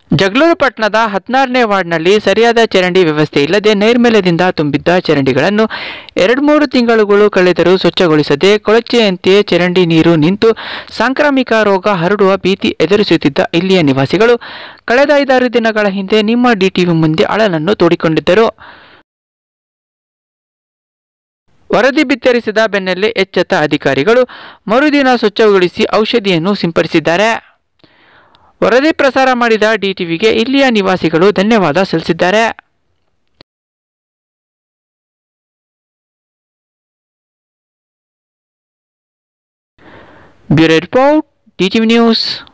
ಜಗಳೂರು ಪಟ್ಟಣದ ಹದಿನಾರನೇ ವಾರ್ಡ್ನಲ್ಲಿ ಸರಿಯಾದ ಚರಂಡಿ ವ್ಯವಸ್ಥೆ ಇಲ್ಲದೆ ನೈರ್ಮಲ್ಯದಿಂದ ತುಂಬಿದ್ದ ಚರಂಡಿಗಳನ್ನು ಎರಡು ಮೂರು ತಿಂಗಳುಗಳು ಕಳೆದರೂ ಸ್ವಚ್ಛಗೊಳಿಸದೆ ಕೊಳಚೆಯಂತೆಯೇ ಚರಂಡಿ ನೀರು ನಿಂತು ಸಾಂಕ್ರಾಮಿಕ ರೋಗ ಹರಡುವ ಭೀತಿ ಎದುರಿಸುತ್ತಿದ್ದ ಇಲ್ಲಿಯ ನಿವಾಸಿಗಳು ಕಳೆದ ಐದಾರು ದಿನಗಳ ಹಿಂದೆ ನಿಮ್ಮ ಡಿಟಿವಿ ಮುಂದೆ ಅಳಲನ್ನು ತೋಡಿಕೊಂಡಿದ್ದರು ವರದಿ ಬಿತ್ತರಿಸಿದ ಬೆನ್ನಲ್ಲೇ ಎಚ್ಚೆತ್ತ ಅಧಿಕಾರಿಗಳು ಮರುದಿನ ಸ್ವಚ್ಛಗೊಳಿಸಿ ಔಷಧಿಯನ್ನು ಸಿಂಪಡಿಸಿದ್ದಾರೆ ವರದಿ ಪ್ರಸಾರ ಮಾಡಿದ ಡಿಟಿವಿಗೆ ಇಲ್ಲಿಯ ನಿವಾಸಿಗಳು ಧನ್ಯವಾದ ಸಲ್ಲಿಸಿದ್ದಾರೆ ಬ್ಯೂರೋ ರಿಪೋರ್ಟ್ ಡಿಟಿವಿ ನ್ಯೂಸ್